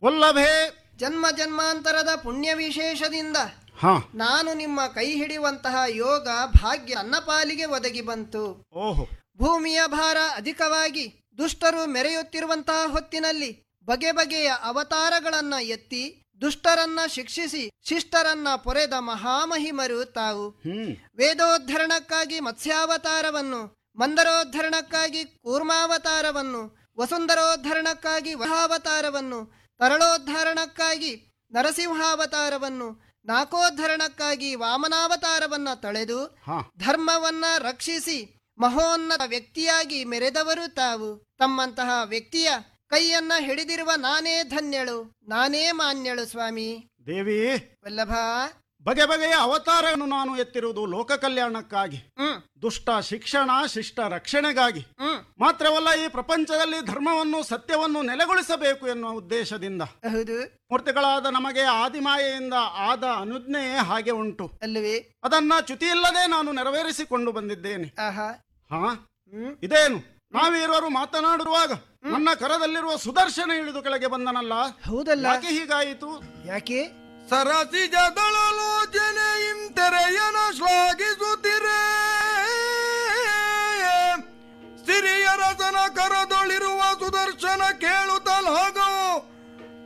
ವಲ್ಲಭೆ ಜನ್ಮ ಜನ್ಮಾಂತರದ ಪುಣ್ಯ ವಿಶೇಷದಿಂದ ಹಾ ನಾನು ನಿಮ್ಮ ಕೈ ಹಿಡಿಯುವಂತಹ ಯೋಗ ಭಾಗ್ಯ ನನ್ನ ಪಾಲಿಗೆ ಒದಗಿ ಬಂತು ಓಹೋ ಭೂಮಿಯ ಭಾರ ಅಧಿಕವಾಗಿ ದುಷ್ಟರು ಮೆರೆಯುತ್ತಿರುವಂತಹ ಹೊತ್ತಿನಲ್ಲಿ ಬಗೆ ಬಗೆಯ ಅವತಾರಗಳನ್ನ ಎತ್ತಿ ದುಷ್ಟರನ್ನ ಶಿಕ್ಷಿಸಿ ಶಿಷ್ಟರನ್ನ ಪೊರೆದ ಮಹಾಮಹಿಮರು ತಾವು ಹ್ಮ್ ವೇದೋದ್ಧರಣಕ್ಕಾಗಿ ಮತ್ಸ್ಯಾವತಾರವನ್ನು ಮಂದರೋದ್ಧರಣಕ್ಕಾಗಿ ಕೂರ್ಮಾವತಾರವನ್ನು ವಸುಂಧರೋದ್ಧರಣಕ್ಕಾಗಿ ವಹಾವತಾರವನ್ನು ತರಳೋದ್ಧರಣಕ್ಕಾಗಿ ನರಸಿಂಹಾವತಾರವನ್ನು ನಾಕೋದ್ಧರಣಕ್ಕಾಗಿ ವಾಮನಾವತಾರವನ್ನ ತಳೆದು ಹಾ ಧರ್ಮವನ್ನ ರಕ್ಷಿಸಿ ಮಹೋನ್ನತ ವ್ಯಕ್ತಿಯಾಗಿ ಮೆರೆದವರು ತಾವು ತಮ್ಮಂತಹ ವ್ಯಕ್ತಿಯ ಕೈಯನ್ನ ಹಿಡಿದಿರುವ ನಾನೇ ಧನ್ಯಳು ನಾನೇ ಮಾನ್ಯಳು ಸ್ವಾಮಿ ದೇವಿ ವಲ್ಲಭ ಬಗೆ ಬಗೆಯ ಅವತಾರವನ್ನು ನಾನು ಎತ್ತಿರುವುದು ಲೋಕ ಕಲ್ಯಾಣಕ್ಕಾಗಿ ಹ್ಮ್ ದುಷ್ಟ ಶಿಕ್ಷಣ ಶಿಷ್ಟ ರಕ್ಷಣೆಗಾಗಿ ಹ್ಮ್ ಮಾತ್ರವಲ್ಲ ಈ ಪ್ರಪಂಚದಲ್ಲಿ ಧರ್ಮವನ್ನು ಸತ್ಯವನ್ನು ನೆಲೆಗೊಳಿಸಬೇಕು ಎನ್ನುವ ಉದ್ದೇಶದಿಂದ ಹೌದು ಮೂರ್ತಿಗಳಾದ ನಮಗೆ ಆದಿಮಾಯೆಯಿಂದ ಆದ ಅನುಜ್ಞೆಯೇ ಹಾಗೆ ಉಂಟು ಅಲ್ಲವೇ ಅದನ್ನ ಚ್ಯುತಿಯಿಲ್ಲದೆ ನಾನು ನೆರವೇರಿಸಿಕೊಂಡು ಬಂದಿದ್ದೇನೆ ಆಹಾ ಹಾ ಹ್ಮ್ ಇದೇನು ನಾವಿರುವರು ಮಾತನಾಡಿರುವಾಗ ನನ್ನ ಕರದಲ್ಲಿರುವ ಸುದರ್ಶನ ಇಳಿದು ಕೆಳಗೆ ಬಂದನಲ್ಲ ಹೌದಲ್ಲ ಯಾಕೆ ಹೀಗಾಯಿತು ಯಾಕೆ ಸರಸಿಜ ದಳಲೋಚನೆಯಿಂ ತೆರೆಯನ ಶ್ಲಾಘಿಸುತ್ತ